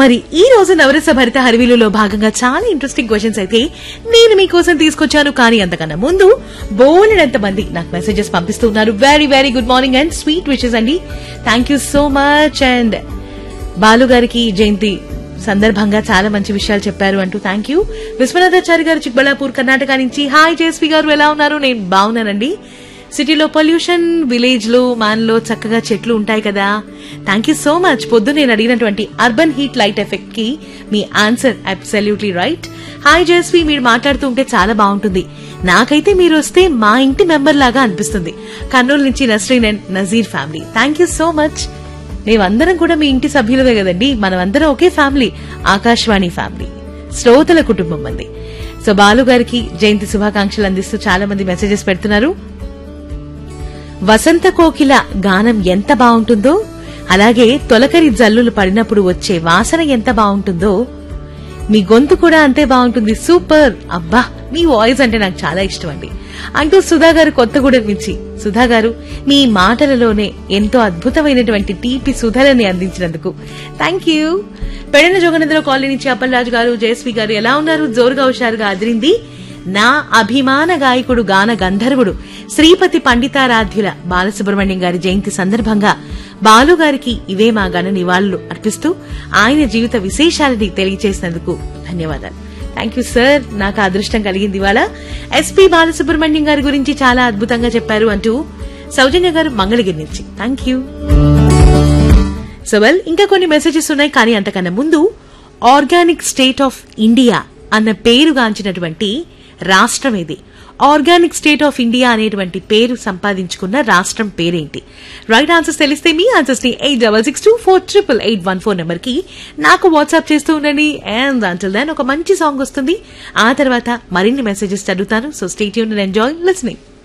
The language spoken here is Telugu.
మరి ఈ రోజు నవరస భరిత హరివిలులో భాగంగా చాలా ఇంట్రెస్టింగ్ క్వశ్చన్స్ అయితే నేను మీకోసం తీసుకొచ్చాను కానీ అంతకన్నా ముందు బోలెడంత మంది నాకు మెసేజెస్ పంపిస్తున్నారు very very good morning and sweet wishes అండి thank you so much and Balu గారికి జయంతి సందర్భంగా చాలా మంచి విషయాలు చెప్పారు అంటూ థ్యాంక్ యూ విశ్వనాథాచారి గారు చిక్బళాపూర్ కర్ణాటక నుంచి హాయ్ జేస్వి గారు ఎలా ఉన్నారు నేను బాగున్నానండి సిటీలో పొల్యూషన్ విలేజ్ లో మాన్లో చక్కగా చెట్లు ఉంటాయి కదా థ్యాంక్ యూ సో మచ్ పొద్దు నేను అడిగినటువంటి అర్బన్ హీట్ లైట్ ఎఫెక్ట్ కి మీ answer absolutely right hi Jayashree మీరు మాట్లాడుతూ ఉంటే చాలా బాగుంటుంది నాకైతే మీరు వస్తే మా ఇంటి మెంబర్ లాగా అనిపిస్తుంది కర్నూలు నుంచి Nasreen and Nazeer family thank you so much మేమందరం కూడా మీ ఇంటి సభ్యులదే కదండి మనమందరం ఒకే ఫ్యామిలీ ఆకాశవాణి ఫ్యామిలీ శ్రోతల కుటుంబం మంది సో బాలు గారికి జయంతి శుభాకాంక్షలు అందిస్తూ చాలా మంది మెసేజెస్ పెడుతున్నారు వసంత కోకిల గానం ఎంత బాగుంటుందో అలాగే తొలకరి జల్లులు పడినప్పుడు వచ్చే వాసన ఎంత బాగుంటుందో మీ గొంతు కూడా అంతే బాగుంటుంది సూపర్ అబ్బా మీ వాయిస్ అంటే నాకు చాలా ఇష్టం అండి అంటూ సుధా గారు కొత్తగూడెం నుంచి సుధా గారు మీ మాటలలోనే ఎంతో అద్భుతమైనటువంటి తీపి సుధలని అందించినందుకు thank you Pedana Joganandarao colony నుంచి అప్పలరాజు గారు జయశ్రీ గారు ఎలా ఉన్నారు జోరుగా హుషారుగా అదిరింది నా అభిమాన గాయకుడు గాన గంధర్వుడు శ్రీపతి పండితారాధ్యుల బాలసుబ్రహ్మణ్యం గారి జయంతి సందర్భంగా బాలు గారికి ఇవే మా గణ నివాళులు అర్పిస్తూ ఆయన జీవిత విశేషాలని తెలియజేసినందుకు ధన్యవాదాలు థ్యాంక్ యూ సార్ నాకు ఆ అదృష్టం కలిగింది ఇవాళ ఎస్పీ బాలసుబ్రహ్మణ్యం గారి గురించి చాలా అద్భుతంగా చెప్పారు అంటూ సౌజన్య గారు మంగళగిరి నుంచి థ్యాంక్ యూ సో వెల్ ఇంకా కొన్ని మెసేజెస్ ఉన్నాయి కానీ అంతకన్నా ముందు ఆర్గానిక్ స్టేట్ ఆఫ్ ఇండియా అన్న పేరుగాంచినటువంటి రాష్ట్రం ఇది ఆర్గానిక్ స్టేట్ ఆఫ్ ఇండియా అనేటువంటి పేరు సంపాదించుకున్న రాష్ట్రం పేరేంటి రైట్ ఆన్సర్స్ తెలిస్తే మీ ఆన్సర్స్ ని eight double six two four triple eight one four number కి నాకు వాట్సాప్ చేస్తూ ఉండండి అండ్ అంటిల్ దాన్ ఒక మంచి సాంగ్ వస్తుంది ఆ తర్వాత మరిన్ని మెసేజెస్ చదువుతాను సో స్టేట్ యూన్ ఎంజాయ్ లిస్నింగ్